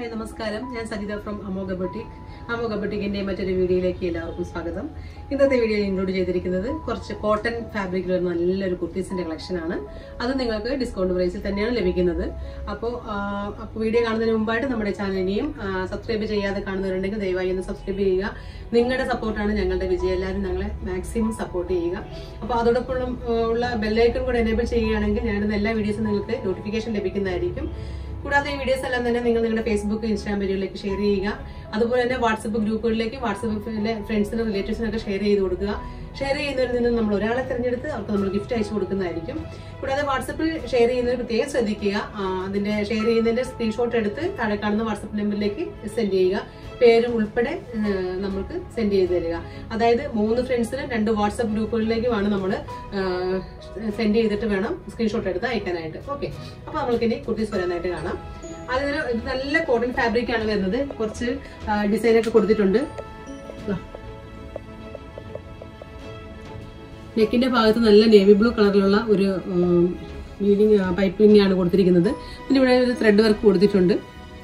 Hi നമസ്കാരം ഞാൻ Sajitha from Amoga boutique Amoga ബൊട്ടിക്കിന്റെ മറ്റൊരു വീഡിയോയിലേക്ക് എല്ലാവർക്കും സ്വാഗതം ഇന്നത്തെ വീഡിയോയിൽ ഇൻക്ലൂഡ് ചെയ്തിരിക്കുന്നത് കുറച്ച് കോട്ടൺ ഫാബ്രിക്കിൽ ഒരു നല്ലൊരു കുർത്തീസിന്റെ കളക്ഷൻ ആണ് അത് നിങ്ങൾക്ക് ഡിസ്കൗണ്ട് പ്രൈസിൽ തന്നെയാണ് ലഭിക്കുന്നത് അപ്പോൾ അപ്പോൾ വീഡിയോ കാണുന്നതിന് മുമ്പായിട്ട് നമ്മുടെ ചാനൽ ഇനിയും സബ്സ്ക്രൈബ് ചെയ്യാതെ കാണുന്നവരുണ്ടെങ്കിൽ ദയവായി ഒന്ന് സബ്സ്ക്രൈബ് ചെയ്യുക നിങ്ങളുടെ സപ്പോർട്ടാണ് ഞങ്ങളുടെ വിജയം എല്ലാവരും ഞങ്ങളെ മാക്സിമം സപ്പോർട്ട് ചെയ്യുക അപ്പോൾ അതോടൊപ്പം ഉള്ള ബെല്ലൈക്കൺ കൂടെ എനേബിൾ ചെയ്യുകയാണെങ്കിൽ ഞാനിടുന്ന എല്ലാ വീഡിയോസും നിങ്ങൾക്ക് നോട്ടിഫിക്കേഷൻ ലഭിക്കുന്നതായിരിക്കും കൂടാതെ ഈ വീഡിയോസ് എല്ലാം തന്നെ നിങ്ങൾ നിങ്ങളുടെ ഫേസ്ബുക്ക് ഇൻസ്റ്റാഗ്രാം പേജുകളിലേക്ക് ഷെയർ ചെയ്യുക അതുപോലെ തന്നെ വാട്സപ്പ് ഗ്രൂപ്പുകളിലേക്ക് വാട്സപ്പിലെ ഫ്രണ്ട്സിനും റിലേറ്റീവ്സിനൊക്കെ ഷെയർ ചെയ്ത് കൊടുക്കുക ഷെയർ ചെയ്യുന്നവരിൽ നിന്ന് നമ്മൾ ഒരാളെ തിരഞ്ഞെടുത്ത് അവർക്ക് നമ്മൾ ഗിഫ്റ്റ് അയച്ചു കൊടുക്കുന്നതായിരിക്കും കൂടാതെ വാട്സപ്പിൽ ഷെയർ ചെയ്യുന്നവർ പ്രത്യേകം ശ്രദ്ധിക്കുക ആ, അതിന്റെ ഷെയർ ചെയ്യുന്നതിന്റെ സ്ക്രീൻഷോട്ട് എടുത്ത് താഴെ കാണുന്ന വാട്സപ്പ് നമ്പറിലേക്ക് സെൻഡ് ചെയ്യുക പേര് ഉൾപ്പെടെ ഏഹ്, നമുക്ക് സെൻഡ് ചെയ്ത് തരിക അതായത് മൂന്ന് ഫ്രണ്ട്സിന് രണ്ട് വാട്സപ്പ് ഗ്രൂപ്പുകളിലേക്കുമാണ് നമ്മൾ സെൻഡ് ചെയ്തിട്ട് വേണം സ്ക്രീൻഷോട്ട് എടുത്ത് അയക്കാനായിട്ട് ഓക്കെ അപ്പൊ നമ്മൾക്ക് ഇനി കുർത്തീസ് വരാനായിട്ട് കാണാം അതിന് ഇത് നല്ല കോട്ടൺ ഫാബ്രിക് ആണ് വരുന്നത് കുറച്ച് ഡിസൈൻ ഒക്കെ കൊടുത്തിട്ടുണ്ട് ദാ. നെക്കിന്റെ ഭാഗത്ത് നല്ല നേവി ബ്ലൂ കളറിലുള്ള ഒരു വീഡിങ് പൈപ്പിംഗ് ആണ് കൊടുത്തിരിക്കുന്നത് പിന്നെ ഇവിടെ ഒരു ത്രെഡ് വർക്ക് കൊടുത്തിട്ടുണ്ട്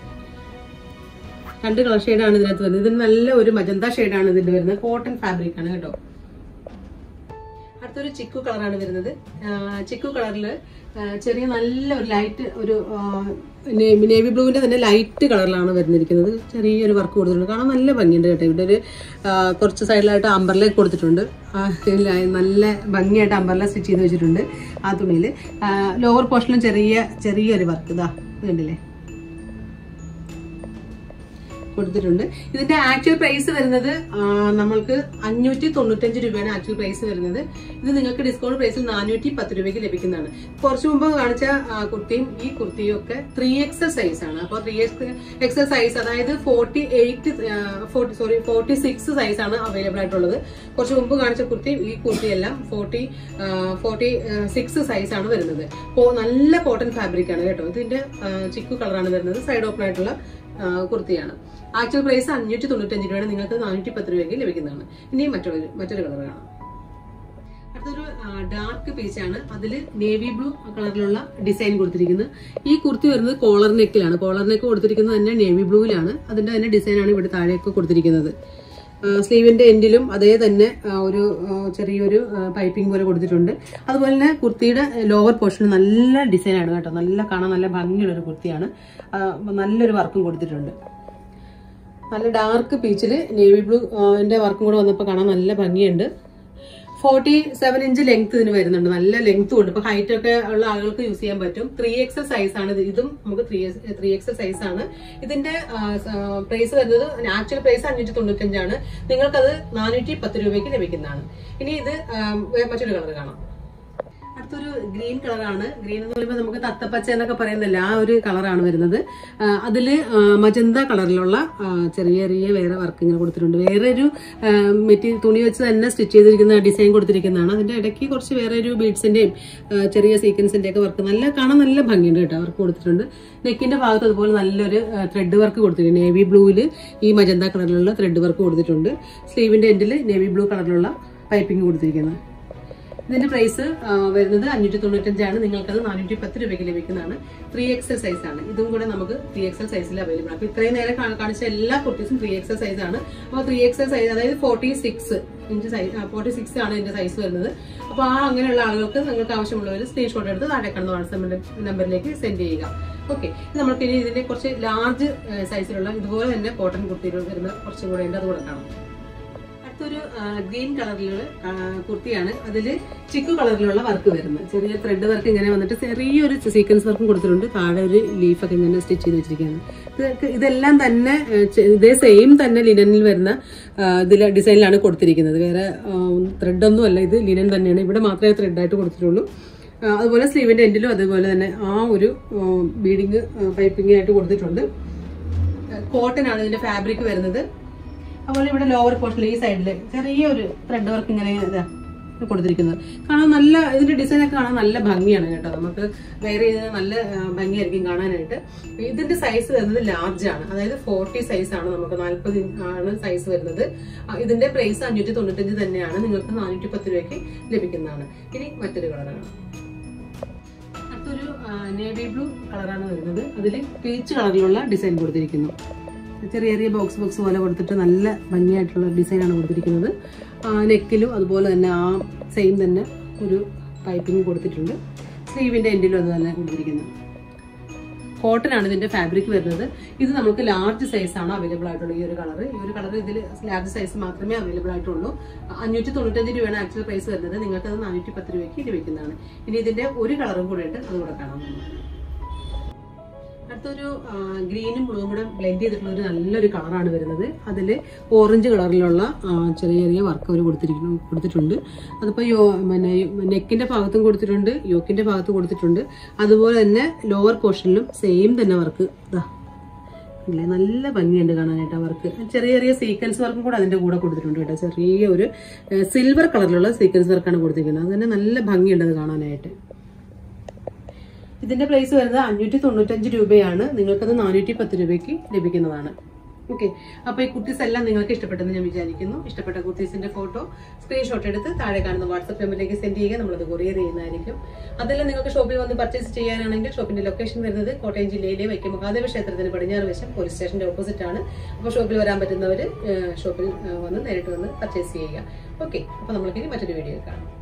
രണ്ട് കളർ ഷെയ്ഡാണ് ഇതിനകത്ത് വരുന്നത് ഇതിന് നല്ല ഒരു മജന്ത ഷെയ്ഡാണ് ഇതിന്റെ വരുന്നത് കോട്ടൺ ഫാബ്രിക് ആണ് കേട്ടോ അടുത്തൊരു ചിക്കു കളറാണ് വരുന്നത് ആ, ചിക്കു കളറിൽ ചെറിയ നല്ല ഒരു ലൈറ്റ് ഒരു ആ, നേവി നേവി ബ്ലൂവിന്റെ തന്നെ ലൈറ്റ് കളറിലാണ് വരുന്നിരിക്കുന്നത് ചെറിയൊരു വർക്ക് കൊടുത്തിട്ടുണ്ട് കാണാൻ നല്ല ഭംഗിയുണ്ട് കേട്ടോ ഇവിടെ ഒരു ആ, കുറച്ച് സൈഡിലായിട്ട് അമ്പർല കൊടുത്തിട്ടുണ്ട് ആ, ഇതിൽ നല്ല ഭംഗിയായിട്ട് അമ്പർല സ്റ്റിച്ച് ചെയ്ത് വെച്ചിട്ടുണ്ട് ആ തുണിയിൽ ലോവർ പോർഷനിലും ചെറിയ ചെറിയൊരു വർക്ക് ഇതാ ഇത് കണ്ടില്ലേ കൊടുത്തിട്ടുണ്ട് ഇതിന്റെ ആക്ച്വൽ പ്രൈസ് വരുന്നത് ആ, നമ്മൾക്ക് അഞ്ഞൂറ്റി തൊണ്ണൂറ്റഞ്ച് രൂപയാണ് ആക്ച്വൽ പ്രൈസ് വരുന്നത് ഇത് നിങ്ങൾക്ക് ഡിസ്കൗണ്ട് പ്രൈസിൽ നാനൂറ്റി പത്ത് രൂപയ്ക്ക് ലഭിക്കുന്നതാണ് കുറച്ച് മുമ്പ് കാണിച്ച ആ, കുർത്തിയും ഈ കുർത്തിയും ഒക്കെ ത്രീ എക്സൽ സൈസ് ആണ് അപ്പോൾ ത്രീ എക്സൽ സൈസ് അതായത് forty eight forty sorry forty six size ആണ് അവൈലബിൾ ആയിട്ടുള്ളത് കുറച്ച് മുമ്പ് കാണിച്ച കുർത്തിയും ഈ കുർത്തിയെല്ലാം ഫോർട്ടി ഫോർട്ടി സിക്സ് സൈസ് ആണ് വരുന്നത് കോ- നല്ല കോട്ടൺ ഫാബ്രിക് ആണ് കേട്ടോ ഇതിന്റെ ആ, ചിക്കു കളറാണ് വരുന്നത് സൈഡ് ഓപ്പൺ ആയിട്ടുള്ള ആ, കുർത്തിയാണ് ആക്ച്വൽ പ്രൈസ് അഞ്ഞൂറ്റി തൊണ്ണൂറ്റഞ്ച് രൂപയാണ് നിങ്ങൾക്ക് നാനൂറ്റി പത്ത് രൂപയ്ക്ക് ലഭിക്കുന്നതാണ് ഇനി മറ്റൊരു മറ്റൊരു കളർ കാണാം അടുത്തൊരു ഡാർക്ക് പീച്ചാണ് അതിൽ നേവി ബ്ലൂ കളറിലുള്ള ഡിസൈൻ കൊടുത്തിരിക്കുന്നത് ഈ കുർത്തി വരുന്നത് കോളർ നെക്കിലാണ് കോളർ നെക്ക് കൊടുത്തിരിക്കുന്നത് തന്നെ നേവി ബ്ലൂവിലാണ് അതിന്റെ തന്നെ ഡിസൈനാണ് ഇവിടെ താഴെയൊക്കെ കൊടുത്തിരിക്കുന്നത് സ്ലീവിന്റെ എൻഡിലും അതേ തന്നെ ആ, ഒരു ആ, ചെറിയൊരു പൈപ്പിംഗ് പോലെ കൊടുത്തിട്ടുണ്ട് അതുപോലെ തന്നെ കുർത്തിയുടെ ലോവർ പോർഷൻ നല്ല ഡിസൈനാണ് കേട്ടോ നല്ല കാണാൻ നല്ല ഭംഗിയുള്ള ഒരു കുർത്തിയാണ് ആ, നല്ലൊരു വർക്കും കൊടുത്തിട്ടുണ്ട് നല്ല ഡാർക്ക് പീച്ചിൽ നേവി ബ്ലൂ ന്റെ വർക്കും കൂടെ വന്നപ്പോൾ കാണാൻ നല്ല ഭംഗിയുണ്ട് ഫോർട്ടി സെവൻ ഇഞ്ച് ലെങ്ത് ഇതിന് വരുന്നുണ്ട് നല്ല ലെങ്ത്തും ഉണ്ട് ഇപ്പൊ ഹൈറ്റ് ഒക്കെ ഉള്ള ആളുകൾക്ക് യൂസ് ചെയ്യാൻ പറ്റും ത്രീ എക്സൽ സൈസ് ആണ് ഇത് ഇതും നമുക്ക് ത്രീ ത്രീ എക്സൽ സൈസ് ആണ് ഇതിന്റെ പ്രൈസ് വരുന്നത് ആക്ച്വൽ പ്രൈസ് അഞ്ഞൂറ്റി തൊണ്ണൂറ്റഞ്ചാണ് നിങ്ങൾക്കത് നാനൂറ്റി പത്ത് രൂപയ്ക്ക് ലഭിക്കുന്നതാണ് ഇനി ഇത് ആ, വേ- മറ്റൊരു കളർ കാണാം അടുത്തൊരു ഗ്രീൻ കളറാണ് ഗ്രീൻ എന്ന് പറയുമ്പോൾ നമുക്ക് തത്തപ്പച്ച എന്നൊക്കെ പറയുന്നില്ല ആ ഒരു കളറാണ് വരുന്നത് ആ, അതില് ആ, മജന്ത കളറിലുള്ള ആ, ചെറിയ ചെറിയ വേറെ വർക്ക് ഇങ്ങനെ കൊടുത്തിട്ടുണ്ട് വേറെ ഒരു മെറ്റീരിയൽ തുണി വെച്ച് തന്നെ സ്റ്റിച്ച് ചെയ്തിരിക്കുന്ന ഡിസൈൻ കൊടുത്തിരിക്കുന്നതാണ് അതിന്റെ ഇടയ്ക്ക് കുറച്ച് വേറെ ഒരു ബീഡ്സിന്റെയും ചെറിയ സീക്വൻസിന്റെ ഒക്കെ വർക്ക് നല്ല കാണാൻ നല്ല ഭംഗിയുണ്ട് കേട്ടോ വർക്ക് കൊടുത്തിട്ടുണ്ട് നെക്കിന്റെ ഭാഗത്ത് അതുപോലെ നല്ലൊരു ത്രെഡ് വർക്ക് കൊടുത്തിട്ടുണ്ട് നേവി ബ്ലൂവിൽ ഈ മജന്ത കളറിലുള്ള ത്രെഡ് വർക്ക് കൊടുത്തിട്ടുണ്ട് സ്ലീവിന്റെ എൻഡിൽ നേവി ബ്ലൂ കളറിലുള്ള പൈപ്പിംഗ് കൊടുത്തിരിക്കുന്നത് ഇതിന്റെ പ്രൈസ് ആ, വരുന്നത് അഞ്ഞൂറ്റി തൊണ്ണൂറ്റഞ്ചാണ് നിങ്ങൾക്കത് നാനൂറ്റി പത്ത് രൂപയ്ക്ക് ലഭിക്കുന്നതാണ് ത്രീ എക്സൽ സൈസ് ആണ് ഇതും കൂടെ നമുക്ക് ത്രീ എക്സൽ സൈസിൽ അവൈലബിൾ ആണ് അപ്പൊ ഇത്രയും നേരം കാ- കാണിച്ച എല്ലാ കുർത്തീസും ത്രീ എക്സൽ സൈസ് ആണ് അപ്പോൾ ത്രീ എക്സൽ സൈസ് അതായത് forty six inch size forty six ആണ് ഇതിന്റെ സൈസ് വരുന്നത് അപ്പോൾ ആ അങ്ങനെയുള്ള ആളുകൾക്ക് നിങ്ങൾക്ക് ആവശ്യമുള്ളവർ സ്ക്രീൻഷോട്ട് എടുത്ത് താഴെ കാണുന്ന വാട്സാപ്പ് നമ്പറിലേക്ക് സെൻഡ് ചെയ്യുക ഓക്കെ നമുക്ക് ഇനി ഇതിന്റെ കുറച്ച് ലാർജ് സൈസിലുള്ള ഇതുപോലെ തന്നെ കോട്ടൺ കുർത്തികൾ വരുന്ന കുറച്ചും കൂടെ ഉണ്ട് അതുകൂടെ കാണാം അടുത്തൊരു ഗ്രീൻ കളറിലുള്ള കുർത്തിയാണ് അതിൽ ചിക്കു കളറിലുള്ള വർക്ക് വരുന്നത് ചെറിയ ത്രെഡ് വർക്ക് ഇങ്ങനെ വന്നിട്ട് ചെറിയൊരു സീക്വൻസ് വർക്കും കൊടുത്തിട്ടുണ്ട് താഴെ ഒരു ലീഫൊക്കെ ഇങ്ങനെ സ്റ്റിച്ച് ചെയ്ത് വെച്ചിരിക്കുകയാണ് ഇതൊക്കെ ഇതെല്ലാം തന്നെ ആ, ചെ- ഇതേ സെയിം തന്നെ ലിനനിൽ വരുന്ന ഇതിൽ ഡിസൈനിലാണ് കൊടുത്തിരിക്കുന്നത് വേറെ ത്രെഡ് ഒന്നും അല്ല ഇത് ലിനൻ തന്നെയാണ് ഇവിടെ മാത്രമേ ത്രെഡായിട്ട് കൊടുത്തിട്ടുള്ളൂ ആ, അതുപോലെ സ്ലീവിന്റെ എൻഡിലും അതുപോലെ തന്നെ ആ ഒരു ബീഡിങ് പൈപ്പിംഗ് ആയിട്ട് കൊടുത്തിട്ടുണ്ട് കോട്ടൺ ആണ് ഇതിന്റെ ഫാബ്രിക് വരുന്നത് അതുപോലെ ഇവിടെ ലോവർ പോർഷനിൽ ഈ സൈഡിൽ ചെറിയൊരു ത്രെഡ് വർക്ക് ഇങ്ങനെ ഇതാ കൊടുത്തിരിക്കുന്നത് കാണാൻ നല്ല ഇതിന്റെ ഡിസൈൻ ഒക്കെ കാണാൻ നല്ല ഭംഗിയാണ് കേട്ടോ നമുക്ക് വേറെ ചെയ്ത് നല്ല ആ, ഭംഗിയായിരിക്കും കാണാനായിട്ട് ഇതിന്റെ സൈസ് വരുന്നത് ലാർജ് ആണ് അതായത് ഫോർട്ടി സൈസ് ആണ് നമുക്ക് നാല്പത് ആണ് സൈസ് വരുന്നത് ആ, ഇതിന്റെ പ്രൈസ് അഞ്ഞൂറ്റി തൊണ്ണൂറ്റഞ്ച് തന്നെയാണ് നിങ്ങൾക്ക് നാനൂറ്റി പത്ത് രൂപയ്ക്ക് ലഭിക്കുന്നതാണ് ഇനി മറ്റൊരു കളറാണ് അടുത്തൊരു നേവി ബ്ലൂ കളറാണ് വരുന്നത് അതിൽ പീച്ച് കളറിലുള്ള ഡിസൈൻ കൊടുത്തിരിക്കുന്നു ചെറിയ ചെറിയ ബോക്സ് ബോക്സ് പോലെ കൊടുത്തിട്ട് നല്ല ഭംഗിയായിട്ടുള്ള ഡിസൈനാണ് കൊടുത്തിരിക്കുന്നത് നെക്കിലും അതുപോലെ തന്നെ ആ സെയിം തന്നെ ഒരു പൈപ്പിംഗ് കൊടുത്തിട്ടുണ്ട് സ്ലീവിൻ്റെ എൻഡിലും അത് തന്നെ കൊടുത്തിരിക്കുന്നത് കോട്ടൺ ആണ് ഇതിന്റെ ഫാബ്രിക് വരുന്നത് ഇത് നമുക്ക് ലാർജ് സൈസ് ആണ് അവൈലബിൾ ആയിട്ടുള്ള ഈ ഒരു കളർ ഈ ഒരു കളർ ഇതിൽ ലാർജ് സൈസ് മാത്രമേ അവൈലബിൾ ആയിട്ടുള്ളൂ അഞ്ഞൂറ്റി തൊണ്ണൂറ്റഞ്ച് രൂപയാണ് ആക്ച്വൽ പ്രൈസ് വരുന്നത് നിങ്ങൾക്ക് അത് നാനൂറ്റി പത്ത് രൂപയ്ക്ക് ലഭിക്കുന്നതാണ് ഇനി ഇതിന്റെ ഒരു കളറും കൂടെ ഉണ്ട് അതുകൂടെ കാണാം നമുക്ക്. അടുത്തൊരു ആ, ഗ്രീനും ബ്ലൂവും കൂടെ ബ്ലെൻഡ് ചെയ്തിട്ടുള്ള ഒരു നല്ലൊരു കളറാണ് വരുന്നത് അതിൽ ഓറഞ്ച് കളറിലുള്ള ആ, ചെറിയ ചെറിയ വർക്ക് അവർ കൊടുത്തിരിക്കുന്നു കൊടുത്തിട്ടുണ്ട് അതിപ്പോൾ യോ പിന്നെ നെക്കിന്റെ ഭാഗത്തും കൊടുത്തിട്ടുണ്ട് യോക്കിന്റെ ഭാഗത്തും കൊടുത്തിട്ടുണ്ട് അതുപോലെ തന്നെ ലോവർ പോർഷനിലും സെയിം തന്നെ വർക്ക് ഇതാ ഇല്ലേ നല്ല ഭംഗിയുണ്ട് കാണാനായിട്ട് ആ വർക്ക് ചെറിയ ചെറിയ സീക്വൻസ് വർക്കും കൂടെ അതിന്റെ കൂടെ കൊടുത്തിട്ടുണ്ട് കേട്ടോ ചെറിയ ഒരു സിൽവർ കളറിലുള്ള സീക്വൻസ് വർക്കാണ് കൊടുത്തിരിക്കുന്നത് അത് തന്നെ നല്ല ഭംഗിയുണ്ട് അത് കാണാനായിട്ട് ഇതിന്റെ പ്രൈസ് വരുന്നത് അഞ്ഞൂറ്റി തൊണ്ണൂറ്റഞ്ച് രൂപയാണ് നിങ്ങൾക്കത് നാനൂറ്റി പത്ത് രൂപയ്ക്ക് ലഭിക്കുന്നതാണ് ഓക്കെ അപ്പൊ ഈ കുർത്തീസ് എല്ലാം നിങ്ങൾക്ക് ഇഷ്ടപ്പെട്ടെന്ന് ഞാൻ വിചാരിക്കുന്നു ഇഷ്ടപ്പെട്ട കുർത്തീസിന്റെ ഫോട്ടോ സ്ക്രീൻഷോട്ട് എടുത്ത് താഴെ കാണുന്ന വാട്സ്ആപ്പ് നമ്പറിലേക്ക് സെൻഡ് ചെയ്യുക നമ്മളത് കൊറിയർ ചെയ്യുന്നതായിരിക്കും അതെല്ലാം നിങ്ങൾക്ക് ഷോപ്പിൽ വന്ന് പർച്ചേസ് ചെയ്യാനാണെങ്കിൽ ഷോപ്പിന്റെ ലൊക്കേഷൻ വരുന്നത് കോട്ടയം ജില്ലയിലെ വൈക്കം മഹാദേവ ക്ഷേത്രത്തിന് പടിഞ്ഞാറ് വശം പോലീസ് സ്റ്റേഷന്റെ ഓപ്പോസിറ്റ് ആണ് അപ്പോൾ ഷോപ്പിൽ വരാൻ പറ്റുന്നവർ ഷോപ്പിൽ വന്ന് നേരിട്ട് വന്ന് പർച്ചേസ് ചെയ്യുക ഓക്കെ അപ്പോൾ നമ്മൾക്ക് ഇനി മറ്റൊരു വീഡിയോ കാണാം